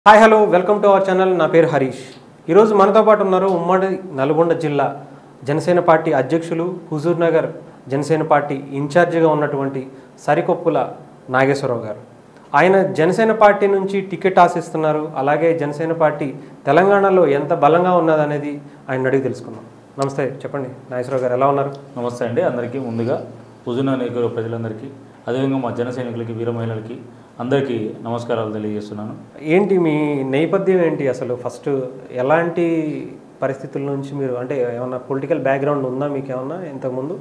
Hi hello welcome to our channel నా పేరు హరీష్ ఈరోజు మనతో పాటు ఉన్నారు ఉమ్మడి నల్గొండ జిల్లా జనసేన పార్టీ అధ్యక్షులు హుజూర్ నగర్ జనసేన పార్టీ ఇన్ఛార్జిగా ఉన్నటువంటి సరికొప్పుల నాగేశ్వరరావు గారు ఆయన జనసేన పార్టీ నుంచి టికెట్ ఆశిస్తున్నారు అలాగే జనసేన పార్టీ తెలంగాణలో ఎంత బలంగా ఉన్నదనేది ఆయన అడిగి తెలుసుకుందాం నమస్తే చెప్పండి నాగేశ్వరరావు గారు ఎలా ఉన్నారు నమస్తే అండి అందరికీ ముందుగా హుజూర్ నగర్ ప్రజలందరికీ అదేవిధంగా మా జన సైనికులకి వీర మహిళలకి అందరికీ నమస్కారాలు తెలియజేస్తున్నాను ఏంటి మీ నేపథ్యం ఏంటి అసలు ఫస్ట్ ఎలాంటి పరిస్థితుల నుంచి మీరు అంటే ఏమన్నా పొలిటికల్ బ్యాక్గ్రౌండ్ ఉందా మీకు ఏమన్నా ఇంతకుముందు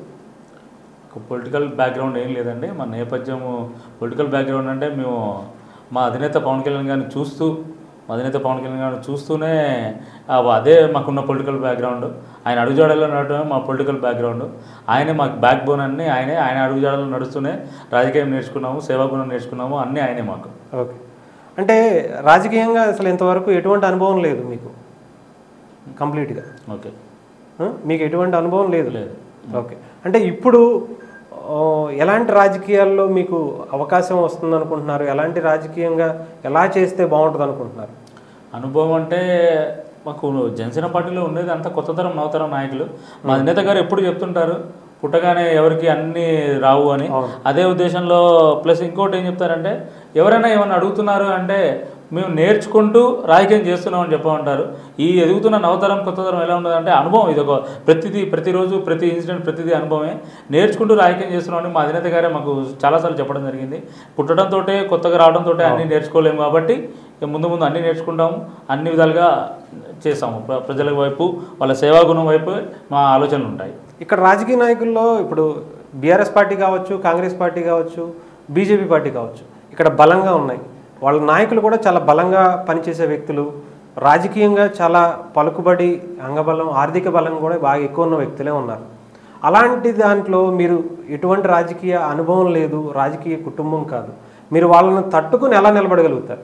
ఒక పొలిటికల్ బ్యాక్గ్రౌండ్ ఏం లేదండి మా నేపథ్యము పొలిటికల్ బ్యాక్గ్రౌండ్ అంటే మేము మా అధినేత పవన్ కళ్యాణ్ గారిని చూస్తూ మా అధినేత పవన్ కళ్యాణ్ గారిని చూస్తూనే ఆ, అదే మాకున్న పొలిటికల్ బ్యాక్గ్రౌండ్ ఆయన అడుగుజాడలో నడవడమే మా పొలిటికల్ బ్యాక్గ్రౌండ్ ఆయనే మాకు బ్యాక్ బోన్ అన్ని ఆయనే ఆయన అడుగుజాడలో నడుస్తూనే రాజకీయం నేర్చుకున్నాము సేవాగుణం నేర్చుకున్నాము అన్నీ ఆయనే మాకు ఓకే అంటే రాజకీయంగా అసలు ఇంతవరకు ఎటువంటి అనుభవం లేదు మీకు కంప్లీట్గా ఓకే ఆ? మీకు ఎటువంటి అనుభవం లేదు లేదు ఓకే అంటే ఇప్పుడు ఆ, ఎలాంటి రాజకీయాల్లో మీకు అవకాశం వస్తుంది అనుకుంటున్నారు ఎలాంటి రాజకీయంగా ఎలా చేస్తే బాగుంటుంది అనుకుంటున్నారు అనుభవం అంటే మాకు జనసేన పార్టీలో ఉండేది అంతా కొత్త తరం నవతరం నాయకులు మా అధినేత గారు ఎప్పుడు చెప్తుంటారు పుట్టగానే ఎవరికి అన్ని రావు అని అవును. అదే ఉద్దేశంలో ప్లస్ ఇంకోటి ఏం చెప్తారంటే ఎవరైనా ఏమైనా అడుగుతున్నారు అంటే మేము నేర్చుకుంటూ రాజకీయం చేస్తున్నాం అని చెప్పమంటారు ఈ ఎదుగుతున్న నవతరం కొత్త తరం ఎలా ఉన్నదంటే అనుభవం ఇది ఒక ప్రతిదీ ప్రతిరోజు ప్రతి ఇన్సిడెంట్ ప్రతిదీ అనుభవమే నేర్చుకుంటూ రాజకీయం చేస్తున్నాం అని మా అధినేత గారే మాకు చాలాసార్లు చెప్పడం జరిగింది పుట్టడంతో కొత్తగా రావడంతో అన్నీ నేర్చుకోలేము కాబట్టి ఇక ముందు ముందు అన్నీ నేర్చుకుంటాము అన్ని విధాలుగా చేస్తాము ప్ర- ప్రజల వైపు వాళ్ళ సేవాగుణం వైపు మా ఆలోచనలు ఉంటాయి ఇక్కడ రాజకీయ నాయకుల్లో ఇప్పుడు బీఆర్ఎస్ పార్టీ కావచ్చు కాంగ్రెస్ పార్టీ కావచ్చు బీజేపీ పార్టీ కావచ్చు ఇక్కడ బలంగా ఉన్నాయి వాళ్ళ నాయకులు కూడా చాలా బలంగా పనిచేసే వ్యక్తులు రాజకీయంగా చాలా పలుకుబడి అంగబలం ఆర్థిక బలం కూడా బాగా ఎక్కువ ఉన్న వ్యక్తులే ఉన్నారు అలాంటి దాంట్లో మీరు ఎటువంటి రాజకీయ అనుభవం లేదు రాజకీయ కుటుంబం కాదు మీరు వాళ్ళని తట్టుకుని ఎలా నిలబడగలుగుతారు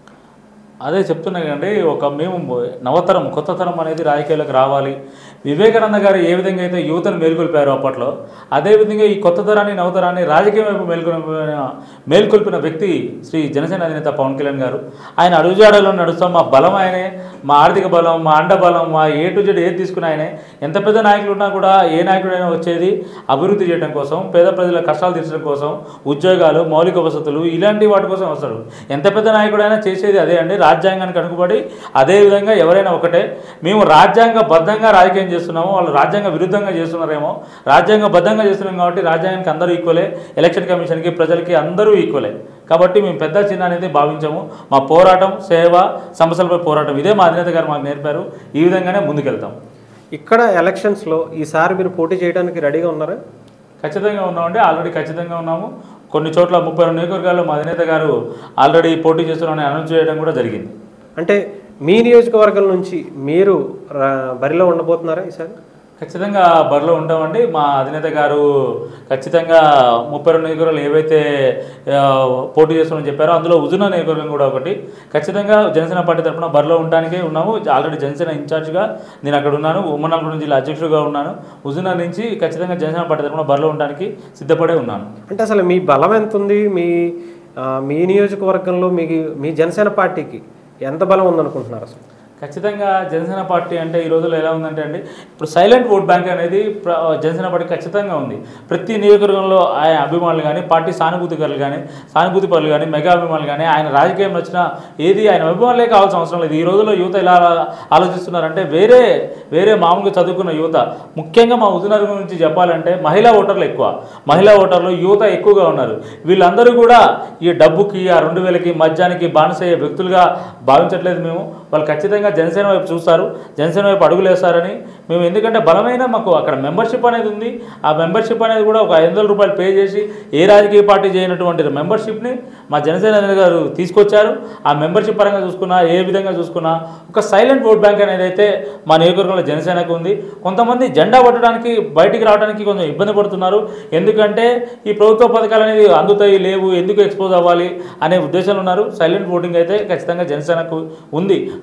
అదే చెప్తున్నా కదండి ఒక మేము నవతరం కొత్త తరం అనేది రాజకీయాలకు రావాలి వివేకానంద గారు ఏ విధంగా అయితే యువతను మేల్కొల్పారో అప్పట్లో అదే విధంగా ఈ కొత్త తరాన్ని నవతరాన్ని రాజకీయం వైపు మేల్కొల్పిన మేల్కొల్పిన వ్యక్తి శ్రీ జనసేన అధినేత పవన్ కళ్యాణ్ గారు ఆయన అడుగుజాడలో నడుస్తాం మా బలం ఆయనే మా ఆర్థిక బలం మా అండ బలం మా ఏ టు జెడ్ ఏది తీసుకున్న ఆయనే ఎంత పెద్ద నాయకులు ఉన్నా కూడా ఏ నాయకుడైనా వచ్చేది అభివృద్ధి చేయడం కోసం పేద ప్రజల కష్టాలు తీర్చడం కోసం ఉద్యోగాలు మౌలిక వసతులు ఇలాంటి వాటి కోసం వస్తాడు ఎంత పెద్ద నాయకుడైనా చేసేది అదే అండి రాజ్యాంగానికి అనుగుబడి అదే విధంగా ఎవరైనా ఒకటే మేము రాజ్యాంగ బద్ధంగా రాజకీయం చేస్తున్నాము వాళ్ళు రాజ్యాంగ విరుద్ధంగా చేస్తున్నారేమో రాజ్యాంగ బద్ధంగా చేస్తున్నాం కాబట్టి రాజ్యాంగానికి అందరూ ఈక్వలే ఎలక్షన్ కమిషన్కి ప్రజలకి అందరూ ఈక్వలే కాబట్టి మేము పెద్ద చిన్న అనేది భావించాము మా పోరాటం సేవ సమస్యలపై పోరాటం ఇదే మా అధినేత గారు మాకు నేర్పారు ఈ విధంగానే ముందుకెళ్తాం ఇక్కడ ఎలక్షన్స్లో ఈసారి మీరు పోటీ చేయడానికి రెడీగా ఉన్నారా ఖచ్చితంగా ఉన్నామండి ఆల్రెడీ ఖచ్చితంగా ఉన్నాము కొన్ని చోట్ల ముప్పై రెండు నియోజకవర్గాల్లో మా అధినేత గారు ఆల్రెడీ పోటీ చేస్తున్నామని అనౌన్స్ చేయడం కూడా జరిగింది అంటే మీ నియోజకవర్గం నుంచి మీరు రా- బరిలో ఉండబోతున్నారా ఈసారి ఖచ్చితంగా బరిలో ఉంటామండి మా అధినేత గారు ఖచ్చితంగా ముప్పై రెండు నియోజకవర్గాలు ఏవైతే ఆ, పోటీ చేస్తామని చెప్పారో అందులో ఉజున నియోజకవర్గం కూడా ఒకటి ఖచ్చితంగా జనసేన పార్టీ తరఫున బరిలో ఉండడానికే ఉన్నాము ఆల్రెడీ జనసేన ఇన్ఛార్జ్గా నేను అక్కడ ఉన్నాను ఉమ్మడి నల్గొండ జిల్లా అధ్యక్షుడిగా ఉన్నాను ఉజున నుంచి ఖచ్చితంగా జనసేన పార్టీ తరఫున బరిలో ఉండడానికి సిద్ధపడే ఉన్నాను అంటే అసలు మీ బలం ఎంత ఉంది మీ ఆ, మీ నియోజకవర్గంలో మీ మీ జనసేన పార్టీకి ఎంత బలం ఉందనుకుంటున్నారు అసలు ఖచ్చితంగా జనసేన పార్టీ అంటే ఈ రోజుల్లో ఎలా ఉందంటే అండి ఇప్పుడు సైలెంట్ ఓట్ బ్యాంక్ అనేది ప్ర- జనసేన పార్టీ ఖచ్చితంగా ఉంది ప్రతి నియోజకవర్గంలో ఆయన అభిమానులు కానీ పార్టీ సానుభూతికరులు కానీ సానుభూతి పరులు కానీ మెగా అభిమానులు కానీ ఆయన రాజకీయం నచ్చిన ఏది ఆయన అభిమానులే కావాల్సిన అవసరం లేదు ఈ రోజుల్లో యువత ఎలా ఆలోచిస్తున్నారంటే వేరే వేరే మామూలుగా చదువుకున్న యువత ముఖ్యంగా మా హుజునగర్ గురించి చెప్పాలంటే మహిళా ఓటర్లు ఎక్కువ మహిళా ఓటర్లు యువత ఎక్కువగా ఉన్నారు వీళ్ళందరూ కూడా ఈ డబ్బుకి ఆ రెండు వేలకి మద్యానికి బానిసయ్యే వ్యక్తులుగా భావించట్లేదు మేము వాళ్ళు ఖచ్చితంగా జనసేన వైపు చూస్తారు జనసేన వైపు అడుగులు వేస్తారని మేము ఎందుకంటే బలమైన మాకు అక్కడ మెంబర్షిప్ అనేది ఉంది ఆ మెంబర్షిప్ అనేది కూడా ఒక ఐదు వందల రూపాయలు పే చేసి ఏ రాజకీయ పార్టీ చేయనటువంటి మెంబర్షిప్ని మా జనసేన అధినేత గారు తీసుకొచ్చారు ఆ మెంబర్షిప్ పరంగా చూసుకున్నా ఏ విధంగా చూసుకున్నా ఒక సైలెంట్ ఓట్ బ్యాంక్ అనేది అయితే మా నియోజకవర్గంలో జనసేనకు ఉంది కొంతమంది జెండా పట్టడానికి బయటికి రావడానికి కొంచెం ఇబ్బంది పడుతున్నారు ఎందుకంటే ఈ ప్రభుత్వ పథకాలు అనేది అందుతాయి లేవు ఎందుకు ఎక్స్పోజ్ అవ్వాలి అనే ఉద్దేశంలో ఉన్నారు సైలెంట్ ఓటింగ్ అయితే ఖచ్చితంగా జనసేనకు ఉంది ఒక నియోజకవర్గం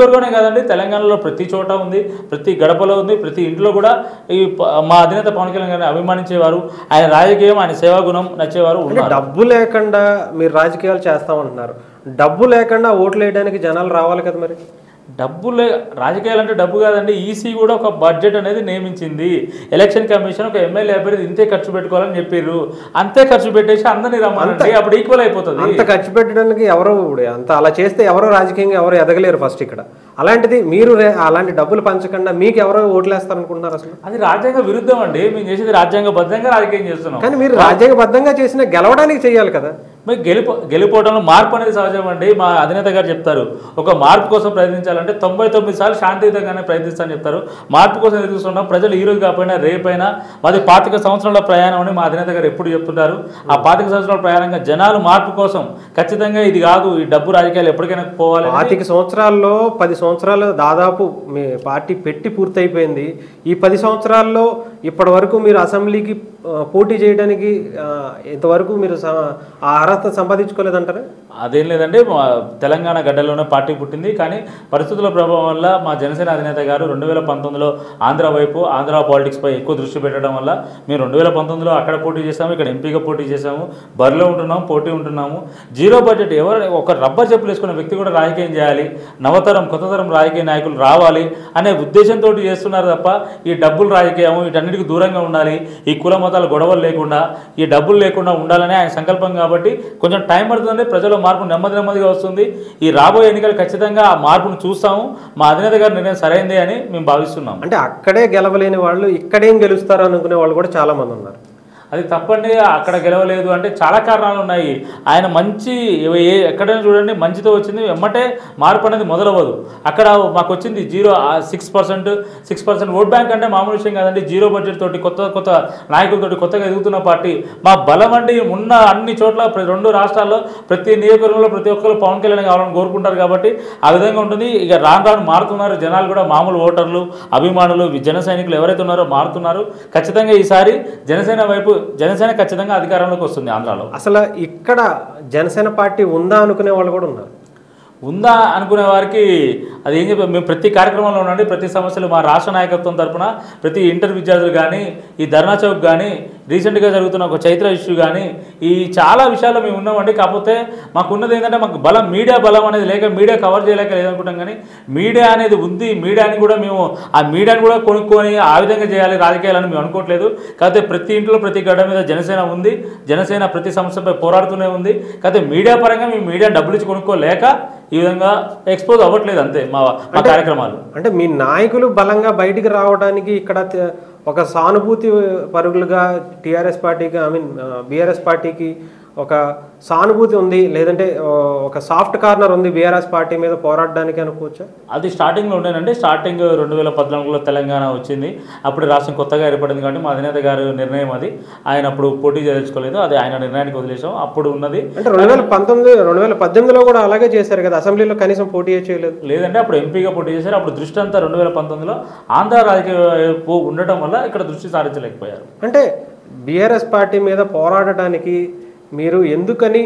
నియోజకవర్గమే కాదండి తెలంగాణలో ప్రతి చోట ఉంది ప్రతి గడపలో ఉంది ప్రతి ఇంట్లో కూడా ఈ ప- మా అధినేత పవన్ కళ్యాణ్ గారిని అభిమానించేవారు ఆయన రాజకీయం ఆయన సేవా గుణం నచ్చేవారు అంటే ఉన్నారు డబ్బు లేకుండా మీరు రాజకీయాలు చేస్తామంటున్నారు డబ్బు లేకుండా ఓట్లు వేయడానికి జనాలు రావాలి కదా మరి డబ్బు లే రాజకీయాలు అంటే డబ్బు కాదండి ఈసీ కూడా ఒక బడ్జెట్ అనేది నియమించింది ఎలక్షన్ కమిషన్ ఒక ఎమ్మెల్యే అభ్యర్థి ఇంతే ఖర్చు పెట్టుకోవాలని చెప్పారు అంతే ఖర్చు పెట్టేసి అందరినీ రమ్మనండి అప్పుడు ఈక్వల్ అయిపోతుంది అంత ఖర్చు పెట్టడానికి ఎవరు ఇప్పుడు అంత అలా చేస్తే ఎవరో రాజకీయంగా ఎవరు ఎదగలేరు ఫస్ట్ ఇక్కడ అలాంటిది మీరు రే- అలాంటి డబ్బులు పంచకుండా మీకు ఎవరో ఓట్లేస్తారు అనుకుంటున్నారు అసలు అది రాజ్యాంగ విరుద్ధం అండి మేము చేసేది రాజ్యాంగబద్ధంగా రాజకీయం చేస్తున్నాం కానీ మీరు రాజ్యాంగబద్ధంగా చేసిన గెలవడానికి చేయాలి కదా మరి గెలిపో గెలిపోవడంలో మార్పు అనేది సహజం అండి మా అధినేత గారు చెప్తారు ఒక మార్పు కోసం ప్రయత్నించాలంటే తొంభై తొమ్మిది సార్లు శాంతియుతంగానే ప్రయత్నిస్తానని చెప్తారు మార్పు కోసం ఎదురు చూస్తున్నాం ప్రజలు ఈ రోజు కాకపోయినా రేపైనా మాది పాతిక సంవత్సరాల ప్రయాణం అని మా అధినేత గారు ఎప్పుడు చెప్తుంటారు ఆ పాతిక సంవత్సరాల ప్రయాణంగా జనాలు మార్పు కోసం ఖచ్చితంగా ఇది కాదు ఈ డబ్బు రాజకీయాలు ఎప్పటికైనా పోవాలి పాతిక సంవత్సరాల్లో పది సంవత్సరాలు దాదాపు మీ పార్టీ పెట్టి పూర్తయిపోయింది ఈ పది సంవత్సరాల్లో ఇప్పటి వరకు మీరు అసెంబ్లీకి ఆ, పోటీ చేయడానికి ఆ, ఇంతవరకు మీరు స- ఆ అర్హత సంపాదించుకోలేదంటారా అదేం లేదంటే మా తెలంగాణ గడ్డలోనే పార్టీ పుట్టింది కానీ పరిస్థితుల ప్రభావం వల్ల మా జనసేన అధినేత గారు రెండు వేల పంతొమ్మిదిలో ఆంధ్ర వైపు ఆంధ్ర పాలిటిక్స్పై ఎక్కువ దృష్టి పెట్టడం వల్ల మేము రెండు వేల పంతొమ్మిదిలో అక్కడ పోటీ చేసాము ఇక్కడ ఎంపీగా పోటీ చేసాము బరిలో ఉంటున్నాము పోటీ ఉంటున్నాము జీరో బడ్జెట్ ఎవరు ఒక రబ్బర్ చెప్పులు వేసుకున్న వ్యక్తి కూడా రాజకీయం చేయాలి నవతరం కొత్త తరం రాజకీయ నాయకులు రావాలి అనే ఉద్దేశంతో చేస్తున్నారు తప్ప ఈ డబ్బులు రాజకీయం వీటన్నిటికి దూరంగా ఉండాలి ఈ కుల మతాల గొడవలు లేకుండా ఈ డబ్బులు లేకుండా ఉండాలని ఆయన సంకల్పం కాబట్టి కొంచెం టైం పడుతుందండి ప్రజల మార్పు నెమ్మది నెమ్మదిగా వస్తుంది ఈ రాబోయే ఎన్నికలు ఖచ్చితంగా ఆ మార్పును చూస్తాము మా అధినేత గారి నిర్ణయం సరైంది అని మేము భావిస్తున్నాం అంటే అక్కడే గెలవలేని వాళ్ళు ఇక్కడేం గెలుస్తారు అనుకునే వాళ్ళు కూడా చాలా మంది ఉన్నారు అది తప్పండి అక్కడ గెలవలేదు అంటే చాలా కారణాలు ఉన్నాయి ఆయన మంచి ఏ ఎక్కడైనా చూడండి మంచితో వచ్చింది వెమ్మటే మార్పు అనేది మొదలవ్వదు అక్కడ మాకు వచ్చింది zero six percent six percent vote bank అంటే మామూలు విషయం కాదండి జీరో బడ్జెట్ తోటి కొత్త కొత్త నాయకులతోటి కొత్తగా ఎదుగుతున్న పార్టీ మా బలం అండి ఉన్న అన్ని చోట్ల ప్ర- రెండు రాష్ట్రాల్లో ప్రతి నియోజకవర్గంలో ప్రతి ఒక్కరు పవన్ కళ్యాణ్ కావాలని కోరుకుంటారు కాబట్టి ఆ విధంగా ఉంటుంది ఇక రాను రాను మారుతున్నారు జనాలు కూడా మామూలు ఓటర్లు అభిమానులు వి- జన సైనికులు ఎవరైతే ఉన్నారో మారుతున్నారు ఖచ్చితంగా ఈసారి జనసేన వైపు జనసేన ఖచ్చితంగా అధికారంలోకి వస్తుంది ఆంధ్రాలో అసలు ఇక్కడ జనసేన పార్టీ ఉందా అనుకునే వాళ్ళు కూడా ఉన్నారు ఉందా అనుకునే వారికి అది ఏం చెప్పారు మేము ప్రతి కార్యక్రమంలో ఉండండి ప్రతి సమస్యలు మా రాష్ట్ర నాయకత్వం తరపున ప్రతి ఇంటర్ విద్యార్థులు కానీ ఈ ధర్నా చౌక్ కానీ రీసెంట్గా జరుగుతున్న ఒక చైత్ర ఇష్యూ కానీ ఈ చాలా విషయాల్లో మేము ఉన్నామండి కాకపోతే మాకు ఉన్నది ఏంటంటే మాకు బలం మీడియా బలం అనేది లేక మీడియా కవర్ చేయలేక లేదనుకుంటాం కానీ మీడియా అనేది ఉంది మీడియాని కూడా మేము ఆ మీడియాని కూడా కొనుక్కొని ఆ విధంగా చేయాలి రాజకీయాలని మేము అనుకోవట్లేదు కాకపోతే ప్రతి ఇంట్లో ప్రతి గడ్డ మీద జనసేన ఉంది జనసేన ప్రతి సమస్యపై పోరాడుతూనే ఉంది కాకపోతే మీడియా పరంగా మేము మీడియా డబ్బులు ఇచ్చి కొనుక్కోలేక ఈ విధంగా ఎక్స్పోజ్ అవ్వట్లేదు అంతే మా మా కార్యక్రమాలు అంటే మీ నాయకులు బలంగా బయటికి రావడానికి ఇక్కడ తే- ఒక సానుభూతి పరుగులుగా టీఆర్ఎస్ పార్టీకి ఐ మీన్ బీఆర్ఎస్ పార్టీకి ఒక సానుభూతి ఉంది లేదంటే ఆ, ఒక సాఫ్ట్ కార్నర్ ఉంది బీఆర్ఎస్ పార్టీ మీద పోరాడడానికి అనుకోవచ్చా అది స్టార్టింగ్లో ఉండేనండి స్టార్టింగ్ రెండు వేల పద్నాలుగులో తెలంగాణ వచ్చింది అప్పుడు రాష్ట్రం కొత్తగా ఏర్పడింది కాబట్టి మా అధినేత గారి నిర్ణయం అది ఆయన అప్పుడు పోటీ చేయదలుచుకోలేదు అది ఆయన నిర్ణయానికి వదిలేసాం అప్పుడు ఉన్నది అంటే రెండు వేల పంతొమ్మిది రెండు వేల పద్దెనిమిదిలో కూడా అలాగే చేశారు కదా అసెంబ్లీలో కనీసం పోటీ చేయలేదు లేదంటే అప్పుడు ఎంపీగా పోటీ చేశారు అప్పుడు దృష్టి అంతా రెండు వేల పంతొమ్మిదిలో ఆంధ్ర రాజకీయ వైపు ఉండటం వల్ల ఇక్కడ దృష్టి సారించలేకపోయారు అంటే బీఆర్ఎస్ పార్టీ మీద పోరాడటానికి మీరు ఎందుకని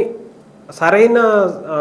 సరైన ఆ,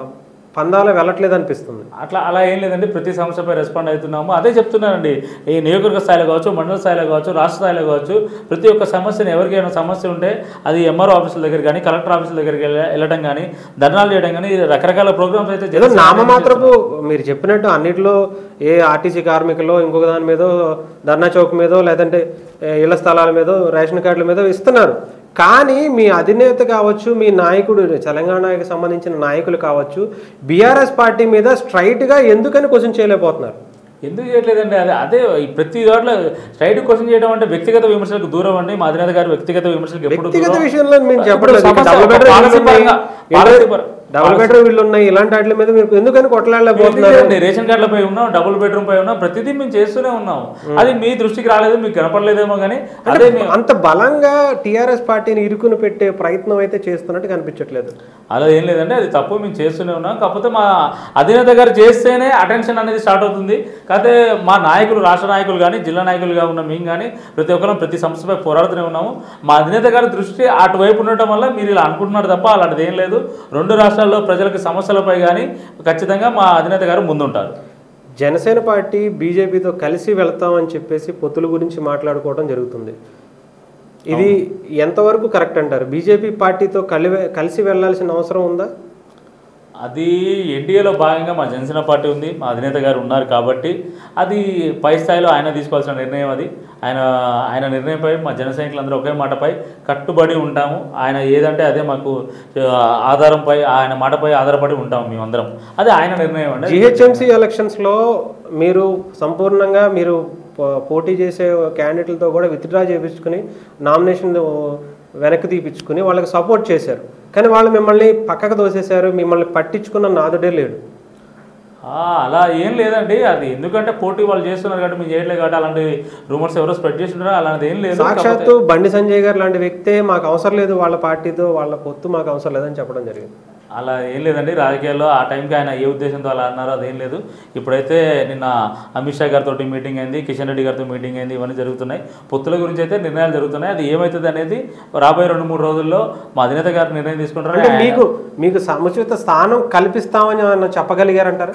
పందాలు వెళ్ళట్లేదు అనిపిస్తుంది అట్లా అలా ఏం లేదండి ప్రతి సమస్యపై రెస్పాండ్ అవుతున్నాము అదే చెప్తున్నానండి ఈ నియోజకవర్గ స్థాయిలో కావచ్చు మండల స్థాయిలో కావచ్చు రాష్ట్ర స్థాయిలో కావచ్చు ప్రతి ఒక్క సమస్యను ఎవరికైనా సమస్య ఉంటే అది ఎంఆర్ఓ ఆఫీసుల దగ్గర కానీ కలెక్టర్ ఆఫీసుల దగ్గరికి వెళ్ళ- వెళ్ళడం కానీ ధర్నాలు చేయడం కానీ రకరకాల ప్రోగ్రామ్స్ అయితే ఏదో జనసేన నామమాత్రపు మీరు చెప్పినట్టు అన్నిటిలో ఏ ఆర్టీసీ కార్మికులో ఇంకొక దాని మీదో ధర్నా చౌక్ మీదో లేదంటే ఏ, ఇళ్ల స్థలాల మీదో రేషన్ కార్డుల మీదో ఇస్తున్నారు కానీ మీ అధినేత కావచ్చు మీ నాయకుడు తెలంగాణకి సంబంధించిన నాయకులు కావచ్చు బీఆర్ఎస్ పార్టీ మీద స్ట్రైట్గా ఎందుకని క్వశ్చన్ చేయలేకపోతున్నారు ఎందుకు చేయట్లేదండి అదే అదే ఈ ప్రతి చోట్ల స్ట్రైట్ క్వశ్చన్ చేయడం అంటే వ్యక్తిగత విమర్శలకు దూరం అండి మా అధినేత గారు వ్యక్తిగత విమర్శలకు ఎప్పుడు వ్యక్తిగత దూరం. విషయంలో మేము ఇప్పుడు చెప్పట్లేదు సమస్య డబుల్ బెడ్రూమ్ పాలసీ ఇల్లు ఉన్నాయి. పరంగా- పాలసీ పర- డబుల్ బెడ్రూమ్ ఇల్లు ఉన్నాయి ఇలాంటి వాటి మీద మీరు ఎందుకని కొట్టలేకపోతున్నారు లేదండి, రేషన్ కార్డులపై ఉన్నాం డబుల్ బెడ్రూమ్ పై ఉన్నాం ప్రతిదీ మేము చేస్తూనే ఉన్నాం అది మీ దృష్టికి రాలేదు మీకు కనపడలేదేమో కానీ అదే మేము అంత బలంగా టిఆర్ఎస్ పార్టీని ఇరుకుని పెట్టే ప్రయత్నం అయితే చేస్తున్నట్టు కనిపించట్లేదు అలా ఏం లేదండి అది తప్పు మేము చేస్తూనే ఉన్నాం కాకపోతే మా అధినేత గారు చేస్తేనే అటెన్షన్ అనేది స్టార్ట్ అవుతుంది కాకపోతే మా నాయకులు రాష్ట్ర నాయకులు కానీ జిల్లా నాయకులుగా ఉన్న మేము కానీ ప్రతి ఒక్కరం ప్రతి సమస్యపై పోరాడుతూనే ఉన్నాము మా అధినేత గారి దృష్టి అటువైపు ఉండటం వల్ల మీరు ఇలా అనుకుంటున్నారు తప్ప అలాంటిది ఏం లేదు రెండు రాష్ట్రాల్లో ప్రజలకు సమస్యలపై కానీ ఖచ్చితంగా మా అధినేత గారు ముందుంటారు జనసేన పార్టీ బీజేపీతో కలిసి వెళ్తామని చెప్పేసి పొత్తుల గురించి మాట్లాడుకోవడం జరుగుతుంది ఇది ఎంతవరకు కరెక్ట్ అంటారు బీజేపీ పార్టీతో కలి కలిసి వెళ్ళాల్సిన అవసరం ఉందా అది ఎన్డీఏలో భాగంగా మా జనసేన పార్టీ ఉంది మా అధినేత గారు ఉన్నారు కాబట్టి అది పై స్థాయిలో ఆయన తీసుకోవాల్సిన నిర్ణయం అది ఆయన ఆయన నిర్ణయంపై మా జన సైనికులందరూ ఒకే మాటపై కట్టుబడి ఉంటాము ఆయన ఏదంటే అదే మాకు ఆ, ఆధారంపై ఆయన మాటపై ఆధారపడి ఉంటాము మేమందరం అది ఆయన నిర్ణయం అండి జిహెచ్ఎంసీ ఎలక్షన్స్లో మీరు సంపూర్ణంగా మీరు పో- పోటీ చేసే క్యాండిడేట్లతో కూడా విత్డ్రా చేయించుకుని నామినేషన్ వెనక్కి తీపించుకుని వాళ్ళకి సపోర్ట్ చేశారు కానీ వాళ్ళు మిమ్మల్ని పక్కకు దోసేశారు మిమ్మల్ని పట్టించుకున్న నాదుడే లేడు ఆ, అలా ఏం లేదండి అది ఎందుకంటే పోటీ వాళ్ళు చేస్తున్నారు కాబట్టి మేము చేయట్లేదు కాబట్టి అలాంటి రూమర్స్ ఎవరో స్ప్రెడ్ చేస్తున్నారో అలాంటిది ఏం లేదు సాక్షాత్తు బండి సంజయ్ గారు లాంటి వ్యక్తే మాకు అవసరం లేదు వాళ్ళ పార్టీతో వాళ్ళ పొత్తు మాకు అవసరం లేదని చెప్పడం జరిగింది అలా ఏం లేదండి రాజకీయాల్లో ఆ టైంకి ఆయన ఏ ఉద్దేశంతో అలా అన్నారో అదేం లేదు ఇప్పుడైతే నిన్న అమిత్ షా గారితో మీటింగ్ అయింది కిషన్ రెడ్డి గారితో మీటింగ్ అయింది ఇవన్నీ జరుగుతున్నాయి పొత్తుల గురించి అయితే నిర్ణయాలు జరుగుతున్నాయి అది ఏమవుతుంది అనేది రాబోయే రెండు మూడు రోజుల్లో మా అధినేత గారు నిర్ణయం తీసుకుంటారు అంటే మీకు మీకు సముచిత స్థానం కల్పిస్తామని ఏమన్నా చెప్పగలిగారంటారు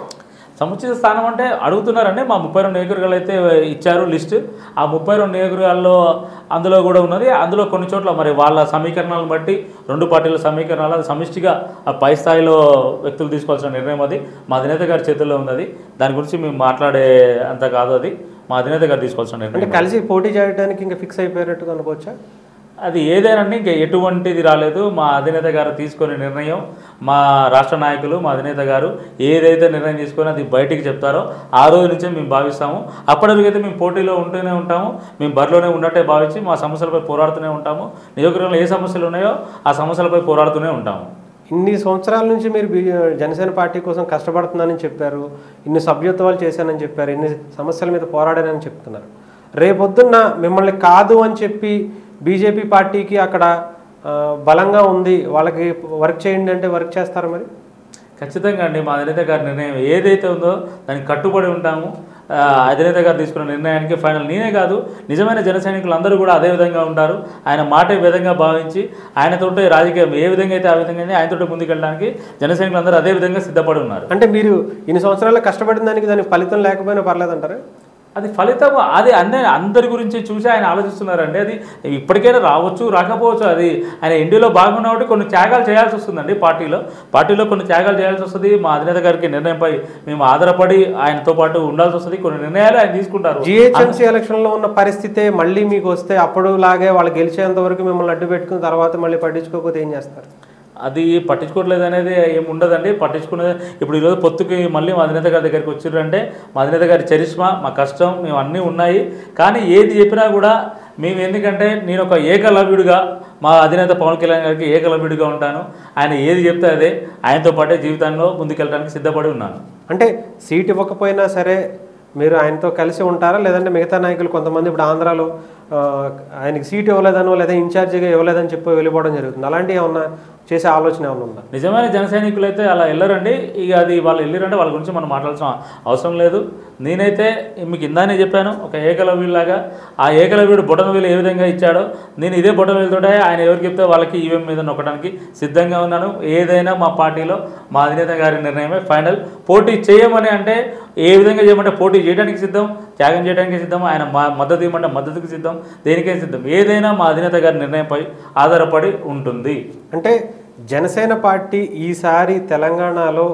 సముచిత స్థానం అంటే అడుగుతున్నారండి మా ముప్పై రెండు నియోజకవర్గాలు అయితే ఇచ్చారు లిస్ట్ ఆ ముప్పై రెండు నియోజకవర్గాల్లో అందులో కూడా ఉన్నది అందులో కొన్ని చోట్ల మరి వాళ్ళ సమీకరణాలను బట్టి రెండు పార్టీల సమీకరణాలు అది సమిష్టిగా ఆ పై స్థాయిలో వ్యక్తులు తీసుకోవాల్సిన నిర్ణయం అది మా అధినేత గారి చేతుల్లో ఉంది అది దాని గురించి మేము మాట్లాడే అంత కాదు అది మా అధినేత గారు తీసుకోవాల్సిన అంటే నిర్ణయం కలిసి పోటీ చేయడానికి ఇంకా ఫిక్స్ అయిపోయినట్టుగా అనుకోవచ్చా అది ఏదేనండి ఇంకా ఎటువంటిది రాలేదు మా అధినేత గారు తీసుకునే నిర్ణయం మా రాష్ట్ర నాయకులు మా అధినేత గారు ఏదైతే నిర్ణయం తీసుకొని అది బయటికి చెప్తారో ఆ రోజు నుంచే మేము భావిస్తాము అప్పటికైతే మేము పోటీలో ఉంటూనే ఉంటాము మేము బరిలోనే ఉన్నట్టే భావించి మా సమస్యలపై పోరాడుతూనే ఉంటాము నియోజకవర్గంలో ఏ సమస్యలు ఉన్నాయో ఆ సమస్యలపై పోరాడుతూనే ఉంటాము ఇన్ని సంవత్సరాల నుంచి మీరు బి- జనసేన పార్టీ కోసం కష్టపడుతున్నానని చెప్పారు ఇన్ని సభ్యత్వాలు చేశానని చెప్పారు ఇన్ని సమస్యల మీద పోరాడానని చెప్తున్నారు రేపొద్దున్న మిమ్మల్ని కాదు అని చెప్పి బీజేపీ పార్టీకి అక్కడ ఆ, బలంగా ఉంది వాళ్ళకి వర్క్ చేయండి అంటే వర్క్ చేస్తారా మరి ఖచ్చితంగా అండి మా అధినేత గారి నిర్ణయం ఏదైతే ఉందో దానికి కట్టుబడి ఉంటాము ఆ, అధినేత గారు తీసుకున్న నిర్ణయానికి ఫైనల్ నేనే కాదు నిజమైన జన సైనికులు అందరూ కూడా అదే విధంగా ఉంటారు ఆయన మాట ఏ విధంగా భావించి ఆయనతోటే రాజకీయం ఏ విధంగా అయితే ఆ విధంగా ఆయనతోటే ముందుకెళ్ళడానికి జన సైనికులు అందరూ అదే విధంగా సిద్ధపడి ఉన్నారు అంటే మీరు ఇన్ని సంవత్సరాలు కష్టపడిన దానికి దానికి ఫలితం లేకపోయినా పర్లేదంటారా అది ఫలితం అది అన్నీ అందరి గురించి చూసి ఆయన ఆలోచిస్తున్నారండి అది ఇప్పటికైనా రావచ్చు రాకపోవచ్చు అది ఆయన ఇండియాలో బాగున్నా కాబట్టి కొన్ని త్యాగాలు చేయాల్సి వస్తుందండి పార్టీలో పార్టీలో కొన్ని త్యాగాలు చేయాల్సి వస్తుంది మా అధినేత గారికి నిర్ణయంపై మేము ఆధారపడి ఆయనతో పాటు ఉండాల్సి వస్తుంది కొన్ని నిర్ణయాలు ఆయన తీసుకుంటారు జిహెచ్ఎంసీ ఎలక్షన్లో ఉన్న పరిస్థితే మళ్ళీ మీకు వస్తే అప్పుడు లాగే వాళ్ళు గెలిచేంత వరకు మిమ్మల్ని అడ్డు పెట్టుకుని తర్వాత మళ్ళీ పట్టించుకోకపోతే ఏం చేస్తారు అది పట్టించుకోవట్లేదు అనేది ఏమి ఉండదండి పట్టించుకునేది ఇప్పుడు ఈరోజు పొత్తుకి మళ్ళీ మా అధినేత గారి దగ్గరికి వచ్చిర్రంటే మా అధినేత గారి చరిష్మా మా కష్టం మేము అన్నీ ఉన్నాయి కానీ ఏది చెప్పినా కూడా మేము ఎందుకంటే నేను ఒక ఏకలవ్యుడిగా మా అధినేత పవన్ కళ్యాణ్ గారికి ఏకలవ్యుడిగా ఉంటాను ఆయన ఏది చెప్తే అదే ఆయనతో పాటే జీవితంలో ముందుకెళ్ళడానికి సిద్ధపడి ఉన్నాను అంటే సీట్ ఇవ్వకపోయినా సరే మీరు ఆయనతో కలిసి ఉంటారా లేదంటే మిగతా నాయకులు కొంతమంది ఇప్పుడు ఆంధ్రాలో ఆ, ఆయనకి సీట్ ఇవ్వలేదనో లేదా ఇన్ఛార్జిగా ఇవ్వలేదని చెప్పి వెళ్ళిపోవడం జరుగుతుంది అలాంటివి ఏమన్నా చేసే ఆలోచన ఏమన్నా ఉందా నిజమైన జన సైనికులు అయితే అలా వెళ్ళరండి ఇక అది వాళ్ళు వెళ్ళారంటే వాళ్ళ గురించి మనం మాట్లాడాల్సిన అవసరం లేదు నేనైతే మీకు ఇందానే చెప్పాను ఒక ఏకలవ్యులాగా ఆ ఏకలవ్యుడు బొటనవేలు ఏ విధంగా ఇచ్చాడో నేను ఇదే బొటనవేలుతోటే ఆయన ఎవరికి చెప్తే వాళ్ళకి ఈవెం మీద నొక్కడానికి సిద్ధంగా ఉన్నాను ఏదైనా మా పార్టీలో మా అధినేత గారి నిర్ణయమే ఫైనల్ పోటీ చేయమని అంటే ఏ విధంగా చేయమంటే పోటీ చేయడానికి సిద్ధం త్యాగం చేయడానికి సిద్ధం ఆయన మా మద్దతు ఇవ్వమంటే మద్దతుకు సిద్ధం దేనికైనా సిద్ధం ఏదైనా మా అధినేత గారి నిర్ణయంపై ఆధారపడి ఉంటుంది అంటే జనసేన పార్టీ ఈసారి తెలంగాణలో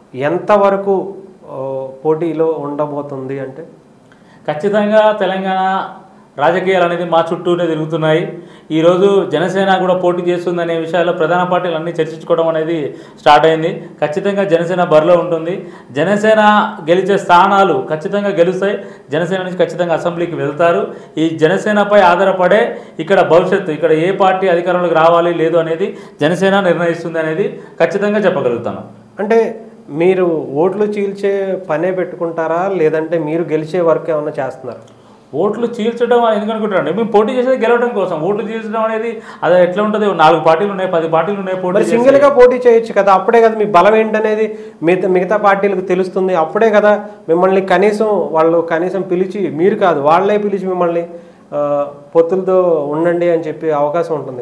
ఎంతవరకు ఆ, పోటీలో ఉండబోతుంది అంటే ఖచ్చితంగా తెలంగాణ రాజకీయాలు అనేది మా చుట్టూనే తిరుగుతున్నాయి ఈరోజు జనసేన కూడా పోటీ చేస్తుందనే విషయాల్లో ప్రధాన పార్టీలు అన్నీ చర్చించుకోవడం అనేది స్టార్ట్ అయింది ఖచ్చితంగా జనసేన బరిలో ఉంటుంది జనసేన గెలిచే స్థానాలు ఖచ్చితంగా గెలుస్తాయి జనసేన నుంచి ఖచ్చితంగా అసెంబ్లీకి వెళ్తారు ఈ జనసేనపై ఆధారపడే ఇక్కడ భవిష్యత్తు ఇక్కడ ఏ పార్టీ అధికారంలోకి రావాలి లేదు అనేది జనసేన నిర్ణయిస్తుంది అనేది ఖచ్చితంగా చెప్పగలుగుతాను అంటే మీరు ఓట్లు చీల్చే పనే పెట్టుకుంటారా లేదంటే మీరు గెలిచే వరకు ఏమన్నా చేస్తున్నారా ఓట్లు చీల్చడం అని ఎందుకు అనుకుంటారండి మేము పోటీ చేసేది గెలవడం కోసం ఓట్లు చీల్చడం అనేది అది ఎట్లా ఉంటుంది నాలుగు పార్టీలు ఉన్నాయి పది పార్టీలు ఉన్నాయి పోటీ మరి చేసి- సింగిల్ గా పోటీ చేయొచ్చు కదా అప్పుడే కదా మీ బలం ఏంటనేది మిగతా మిగతా పార్టీలకు తెలుస్తుంది అప్పుడే కదా మిమ్మల్ని కనీసం వాళ్ళు కనీసం పిలిచి మీరు కాదు వాళ్ళే పిలిచి మిమ్మల్ని ఆ, పొత్తులతో ఉండండి అని చెప్పి అవకాశం ఉంటుంది కదా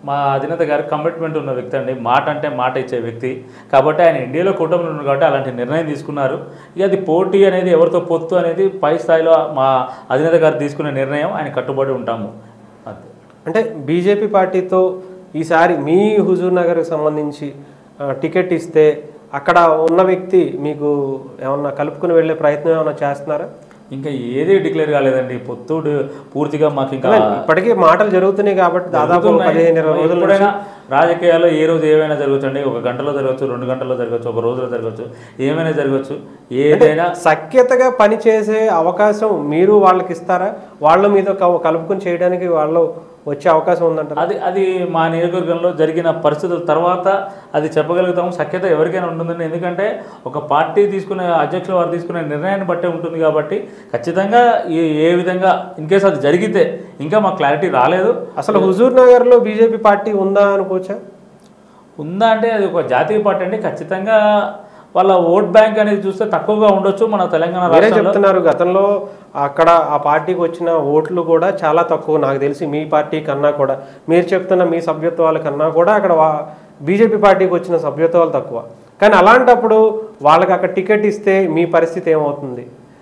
మా అధినేత గారి కమిట్మెంట్ ఉన్న వ్యక్తి అండి మాట అంటే మాట ఇచ్చే వ్యక్తి కాబట్టి ఆయన ఇండియాలో కూటమిలో ఉన్నారు కాబట్టి అలాంటి నిర్ణయం తీసుకున్నారు ఇక అది పోటీ అనేది ఎవరితో పొత్తు అనేది పై స్థాయిలో మా అధినేత గారు తీసుకునే నిర్ణయం ఆయన కట్టుబడి ఉంటాము అంతే అంటే బీజేపీ పార్టీతో ఈసారి మీ హుజూర్ నగర్కి సంబంధించి ఆ, టికెట్ ఇస్తే అక్కడ ఉన్న వ్యక్తి మీకు ఏమన్నా కలుపుకుని వెళ్ళే ప్రయత్నం ఏమైనా చేస్తున్నారా ఇంకా ఏది డిక్లేర్ కాలేదండి పొత్తుడు పూర్తిగా మాకు ఇంకా ఇప్పటికీ మాటలు జరుగుతున్నాయి కాబట్టి దాదాపు జరుగుతున్నాయి. పదిహేను ఇరవై రోజుల ఎప్పుడైనా రాజకీయాల్లో ఏ రోజు ఏమైనా జరగచ్చండి ఒక గంటలో జరగచ్చు రెండు గంటల్లో జరగచ్చు ఒక రోజులో జరగచ్చు ఏమైనా జరగచ్చు ఏదైనా సఖ్యతగా పనిచేసే అవకాశం మీరు వాళ్ళకి ఇస్తారా వాళ్ళు మీతో క- కలుపుకుని చేయడానికి వాళ్ళు వచ్చే అవకాశం ఉందంటారా అది అది మా నియోజకవర్గంలో జరిగిన పరిస్థితుల తర్వాత అది చెప్పగలుగుతాము సఖ్యత ఎవరికైనా ఉంటుందండి ఎందుకంటే ఒక పార్టీ తీసుకునే అధ్యక్షుల వారు తీసుకునే నిర్ణయాన్ని బట్టే ఉంటుంది కాబట్టి ఖచ్చితంగా ఏ ఏ విధంగా ఇన్ కేసు అది జరిగితే ఇంకా మాకు క్లారిటీ రాలేదు అసలు హుజూర్ నగర్లో బీజేపీ పార్టీ ఉందా అనుకోవచ్చా ఉందా అంటే అది ఒక జాతీయ పార్టీ అండి ఖచ్చితంగా వాళ్ళ ఓట్ బ్యాంక్ అనేది చూస్తే తక్కువగా ఉండొచ్చు మన తెలంగాణ మీరే రాష్ట్రంలో చెప్తున్నారు గతంలో అక్కడ ఆ పార్టీకి వచ్చిన ఓట్లు కూడా చాలా తక్కువ నాకు తెలిసి మీ పార్టీ కన్నా కూడా మీరు చెప్తున్న మీ సభ్యత్వాల కన్నా కూడా అక్కడ బీజేపీ పార్టీకి వచ్చిన సభ్యత్వాలు తక్కువ కానీ అలాంటప్పుడు వాళ్ళకి అక్కడ టికెట్ ఇస్తే మీ పరిస్థితి ఏమవుతుంది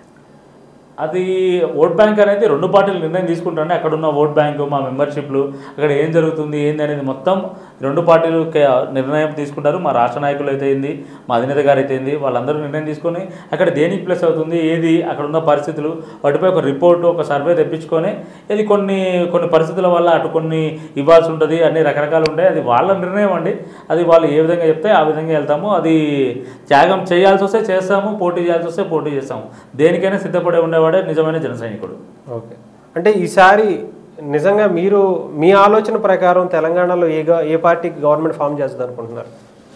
అది ఓట్ బ్యాంక్ అనేది రెండు పార్టీలు నిర్ణయం తీసుకుంటారండి అక్కడ ఉన్న ఓట్ బ్యాంకు మా మెంబర్షిప్లు అక్కడ ఏం జరుగుతుంది ఏంది అనేది మొత్తం రెండు పార్టీలు కే- నిర్ణయం తీసుకుంటారు మా రాష్ట్ర నాయకులు అయితే ఏంది మా అధినేత గారు అయితే ఏంది వాళ్ళందరూ నిర్ణయం తీసుకొని అక్కడ దేనికి ప్లస్ అవుతుంది ఏది అక్కడ ఉన్న పరిస్థితులు వాటిపై ఒక రిపోర్ట్ ఒక సర్వే తెప్పించుకొని ఇది కొన్ని కొన్ని పరిస్థితుల వల్ల అటు కొన్ని ఇవ్వాల్సి ఉంటుంది అన్ని రకరకాలు ఉంటాయి అది వాళ్ళ నిర్ణయం అండి అది వాళ్ళు ఏ విధంగా చెప్తే ఆ విధంగా వెళ్తాము అది త్యాగం చేయాల్సి వస్తే చేస్తాము పోటీ చేయాల్సి వస్తే పోటీ చేస్తాము దేనికైనా సిద్ధపడే ఉండేవాడే నిజమైన జన సైనికుడు ఓకే అంటే ఈసారి నిజంగా మీరు మీ ఆలోచన ప్రకారం తెలంగాణలో ఏ గా- ఏ పార్టీకి గవర్నమెంట్ ఫామ్ చేస్తుంది అనుకుంటున్నారు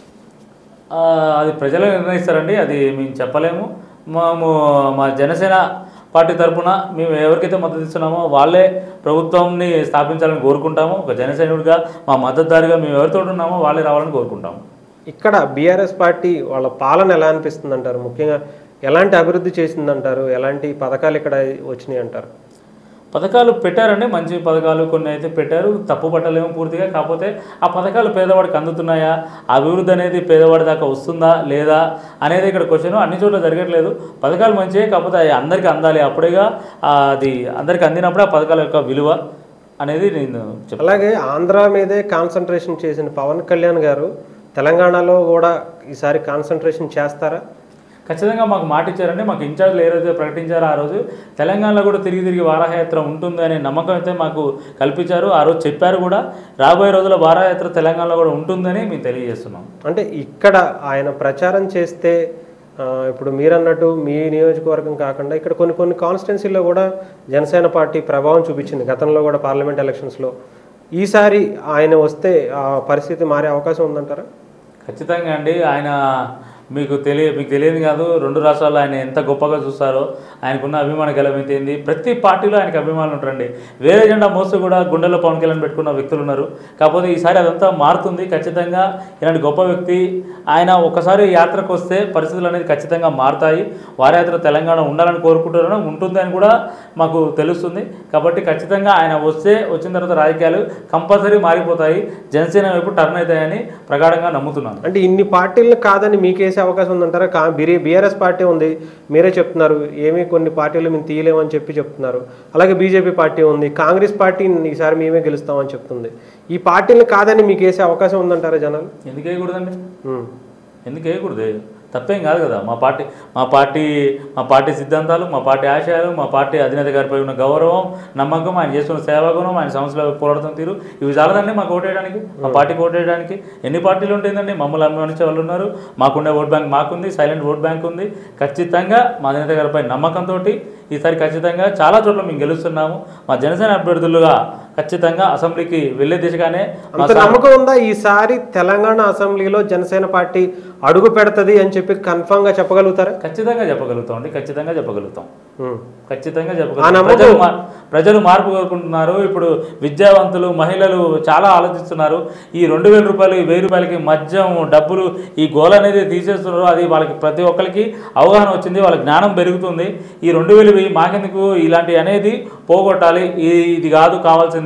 ఆ, అది ప్రజలే నిర్ణయిస్తారండి అది మేము చెప్పలేము మేము మా జనసేన పార్టీ తరపున మేము ఎవరికైతే మద్దతు ఇస్తున్నామో వాళ్ళే ప్రభుత్వంని స్థాపించాలని కోరుకుంటాము ఒక జనసైనికుడిగా మా మద్దతుదారుగా మేము ఎవరితో ఉన్నామో వాళ్ళే రావాలని కోరుకుంటాము ఇక్కడ బీఆర్ఎస్ పార్టీ వాళ్ళ పాలన ఎలా అనిపిస్తుంది అంటారు ముఖ్యంగా ఎలాంటి అభివృద్ధి చేసిందంటారు ఎలాంటి పథకాలు ఇక్కడ వచ్చినాయి అంటారు పథకాలు పెట్టారండి మంచి పథకాలు కొన్ని అయితే పెట్టారు తప్పు పట్టలేము పూర్తిగా కాకపోతే ఆ పథకాలు పేదవాడికి అందుతున్నాయా ఆ అభివృద్ధి అనేది పేదవాడి దాకా వస్తుందా లేదా అనేది ఇక్కడ క్వశ్చన్ అన్ని చోట్ల జరగట్లేదు పథకాలు మంచివే కాకపోతే అవి అందరికీ అందాలి అప్పుడేగా ఆ, అది అందరికీ అందినప్పుడే ఆ పథకాల యొక్క విలువ అనేది నేను చెప్తాను అలాగే ఆంధ్ర మీదే కాన్సన్ట్రేషన్ చేసిన పవన్ కళ్యాణ్ గారు తెలంగాణలో కూడా ఈసారి కాన్సన్ట్రేషన్ చేస్తారా ఖచ్చితంగా మాకు మాట ఇచ్చారండి మాకు ఇన్ఛార్జ్లు ఏ రోజు ప్రకటించారో ఆ రోజు తెలంగాణలో కూడా తిరిగి తిరిగి వారాయాత్ర ఉంటుంది అనే నమ్మకం అయితే మాకు కల్పించారు ఆ రోజు చెప్పారు కూడా రాబోయే రోజుల్లో వారాయాత్ర తెలంగాణలో కూడా ఉంటుందని మేము తెలియజేస్తున్నాం అంటే ఇక్కడ ఆయన ప్రచారం చేస్తే ఆ, ఇప్పుడు మీరన్నట్టు మీ నియోజకవర్గం కాకుండా ఇక్కడ కొన్ని కొన్ని కాన్స్టిట్యున్సీల్లో కూడా జనసేన పార్టీ ప్రభావం చూపించింది గతంలో కూడా పార్లమెంట్ ఎలక్షన్స్లో ఈసారి ఆయన వస్తే ఆ పరిస్థితి మారే అవకాశం ఉందంటారా ఖచ్చితంగా అండి ఆయన మీకు తెలియ మీకు తెలియదు కాదు రెండు రాష్ట్రాల్లో ఆయన ఎంత గొప్పగా చూస్తారో ఆయనకున్న అభిమాన గెలవైతేంది ప్రతి పార్టీలో ఆయనకి అభిమానులు ఉంటారండి వేరే జెండా మోస్తూ కూడా గుండెల్లో పవన్ కళ్యాణ్ పెట్టుకున్న వ్యక్తులు ఉన్నారు కాకపోతే ఈసారి అదంతా మారుతుంది ఖచ్చితంగా ఇలాంటి గొప్ప వ్యక్తి ఆయన ఒకసారి యాత్రకు వస్తే పరిస్థితులు అనేది ఖచ్చితంగా మారుతాయి వారయాత్ర తెలంగాణ ఉండాలని కోరుకుంటున్నాను ఉంటుంది అని కూడా మాకు తెలుస్తుంది కాబట్టి ఖచ్చితంగా ఆయన వస్తే వచ్చిన తర్వాత రాజకీయాలు కంపల్సరీ మారిపోతాయి జనసేన వైపు టర్న్ అవుతాయని ప్రగాఢంగా నమ్ముతున్నాను అంటే ఇన్ని పార్టీలను కాదని మీకేసే అవకాశం ఉందంటారా కా బీరే బీఆర్ఎస్ పార్టీ ఉంది మీరే చెప్తున్నారు ఏమీ కొన్ని పార్టీలు మేము తీయలేమని చెప్పి చెప్తున్నారు అలాగే బీజేపీ పార్టీ ఉంది కాంగ్రెస్ పార్టీ ఈసారి మేమే గెలుస్తామని చెప్తుంది ఈ పార్టీలను కాదని మీకు వేసే అవకాశం ఉందంటారా జనాలు ఎందుకు వేయకూడదండి ఉమ్. ఎందుకు వేయకూడదు తప్పేం కాదు కదా మా పార్టీ మా పార్టీ మా పార్టీ సిద్ధాంతాలు మా పార్టీ ఆశయాలు మా పార్టీ అధినేత గారిపై ఉన్న గౌరవం నమ్మకం ఆయన చేస్తున్న సేవాగుణం ఆయన సంస్థల పోరాడుతున్న తీరు ఇవి చాలదండి మాకు ఓటేయడానికి మా పార్టీకి ఓటేయడానికి ఎన్ని పార్టీలు ఉంటుందండి మమ్మల్ని అభిమానించే వాళ్ళు ఉన్నారు మాకుండే ఓట్ బ్యాంక్ మాకుంది సైలెంట్ ఓట్ బ్యాంక్ ఉంది ఖచ్చితంగా మా అధినేత గారిపై నమ్మకంతో ఈసారి ఖచ్చితంగా చాలా చోట్ల మేము గెలుస్తున్నాము మా జనసేన అభ్యర్థులుగా ఖచ్చితంగా అసెంబ్లీకి వెళ్ళే దిశగానే మా అంత నమ్మకం ఉందా ఈసారి తెలంగాణ అసెంబ్లీలో జనసేన పార్టీ అడుగు పెడుతుంది అని చెప్పి కన్ఫామ్ గా చెప్పగలుగుతారా ఖచ్చితంగా చెప్పగలుగుతాం అండి ఖచ్చితంగా చెప్పగలుగుతాం ఉమ్. ఖచ్చితంగా ఆ చెప్పగలుగుతాం నమ్మకం- ప్రజలు మా- ప్రజలు మార్పు కోరుకుంటున్నారు ఇప్పుడు విద్యావంతులు మహిళలు చాలా ఆలోచిస్తున్నారు ఈ రెండు వేల రూపాయలు ఈ వెయ్యి రూపాయలకి మద్యం డబ్బులు ఈ గోల అనేది తీసేస్తున్నారు అది వాళ్ళకి ప్రతి ఒక్కరికి అవగాహన వచ్చింది వాళ్ళ జ్ఞానం పెరుగుతుంది ఈ రెండు వేలు వెయ్యి మాకెందుకు ఇలాంటి అనేది పోగొట్టాలి ఈ- ఇది కాదు కావాల్సింది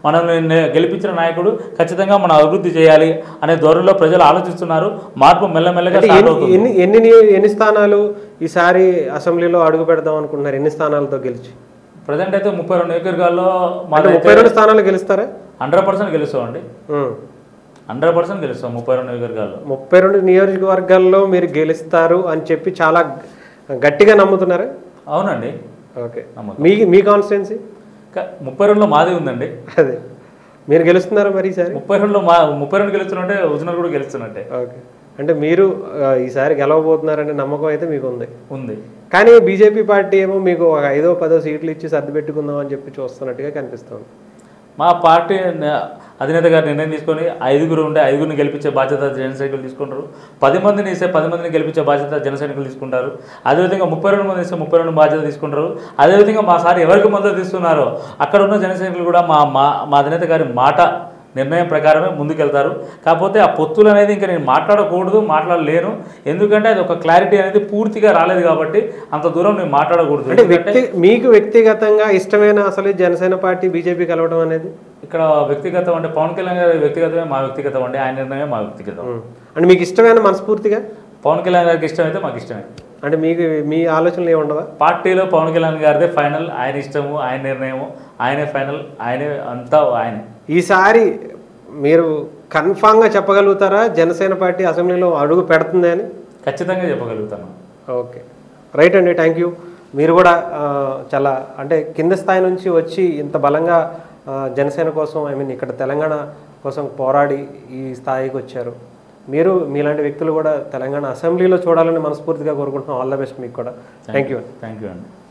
మనల్ని నే- గెలిపించిన నాయకుడు ఖచ్చితంగా మనం అభివృద్ధి చేయాలి అనే ధోరణిలో ప్రజలు ఆలోచిస్తున్నారు మార్పు మెల్లమెల్లగా అంటే స్టార్ట్ ఎన్ని అవుతుంది ఎన్ని ఎన్ని నియో- ఎన్ని స్థానాలు ఈసారి అసెంబ్లీలో అడుగు పెడదాం అనుకుంటున్నారు ఎన్ని స్థానాలతో గెలిచి ప్రజెంట్ అయితే ముప్పై రెండు నియోజకవర్గాల్లో అంటే మాదైతే ముప్పై రెండు స్థానాలు గెలుస్తారా హండ్రెడ్ పర్సెంట్ గెలుస్తామండి ఉమ్. హండ్రెడ్ పర్సెంట్ గెలుస్తాం ముప్పై రెండు నియోజకవర్గాల్లో ముప్పై రెండు నియోజకవర్గాల్లో మీరు గెలుస్తారు అని చెప్పి చాలా గట్టిగా నమ్ముతున్నారా అవునండి ఓకే నమ్మకం. మీ మీ కాన్స్టిట్యున్సీ క- ముప్పై రెండులో మాదే ఉందండి అదే మీరు గెలుస్తున్నారా మరి ఈసారి ముప్పై రెండులో మా ముప్పై రెండు గెలుస్తున్నట్టే హుజనర్ కూడా గెలుస్తున్నట్టే ఓకే అంటే మీరు ఆ, ఈసారి గెలవబోతున్నారనే నమ్మకం అయితే మీకు ఉంది ఉంది కానీ బీజేపీ పార్టీ ఏమో మీకు ఒక ఐదో పదో సీట్లు ఇచ్చి సర్ది పెట్టుకుందాం అని చెప్పి చూస్తున్నట్టుగా కనిపిస్తుంది మా పార్టీ న- అధినేత గారు నిర్ణయం తీసుకొని ఐదుగురు ఉంటే ఐదుగురిని గెలిపించే బాధ్యత జన సైనికులు తీసుకుంటారు పది మందిని ఇస్తే పది మందిని గెలిపించే బాధ్యత జన సైనికులు తీసుకుంటారు అదేవిధంగా ముప్పై రెండు మంది ఇస్తే ముప్పై రెండు బాధ్యత తీసుకుంటారు అదేవిధంగా మా సార్ ఎవరికి మద్దతు ఇస్తున్నారో అక్కడ ఉన్న జన సైనికులు కూడా మా మా మా అధినేత గారి మాట నిర్ణయం ప్రకారమే ముందుకెళ్తారు కాకపోతే ఆ పొత్తులు అనేది ఇంకా నేను మాట్లాడకూడదు మాట్లాడలేను ఎందుకంటే అది ఒక క్లారిటీ అనేది పూర్తిగా రాలేదు కాబట్టి అంత దూరం నేను మాట్లాడకూడదు అంటే ఎందుకంటే వ్యక్తి మీకు వ్యక్తిగతంగా ఇష్టమైన అసలు ఈ జనసేన పార్టీ బీజేపీ కలవడం అనేది ఇక్కడ వ్యక్తిగతం అంటే పవన్ కళ్యాణ్ గారి వ్యక్తిగతమే మా వ్యక్తిగతం అండి ఆయన నిర్ణయమే మా వ్యక్తిగతం ఉం. అంటే మీకు ఇష్టమైన మనస్ఫూర్తిగా పవన్ కళ్యాణ్ గారికి ఇష్టం అయితే మాకు ఇష్టమే అంటే మీకు మీ ఆలోచనలు ఏమి ఉండవా పార్టీలో పవన్ కళ్యాణ్ గారిదే ఫైనల్ ఆయన ఇష్టము ఆయన నిర్ణయము ఆయనే ఫైనల్ ఆయనే అంతా ఆయనే ఈసారి మీరు కన్ఫామ్గా చెప్పగలుగుతారా జనసేన పార్టీ అసెంబ్లీలో అడుగు పెడుతుంది అని ఖచ్చితంగా చెప్పగలుగుతాను ఓకే రైట్ అండి థ్యాంక్ యూ మీరు కూడా ఆ, చాలా అంటే కింద స్థాయి నుంచి వచ్చి ఇంత బలంగా ఆ, జనసేన కోసం ఐ మీన్ ఇక్కడ తెలంగాణ కోసం పోరాడి ఈ స్థాయికి వచ్చారు మీరు మీలాంటి వ్యక్తులు కూడా తెలంగాణ అసెంబ్లీలో చూడాలని మనస్ఫూర్తిగా కోరుకుంటున్నాం ఆల్ ద బెస్ట్ మీకు కూడా థ్యాంక్ యూ థ్యాంక్ యూ అండి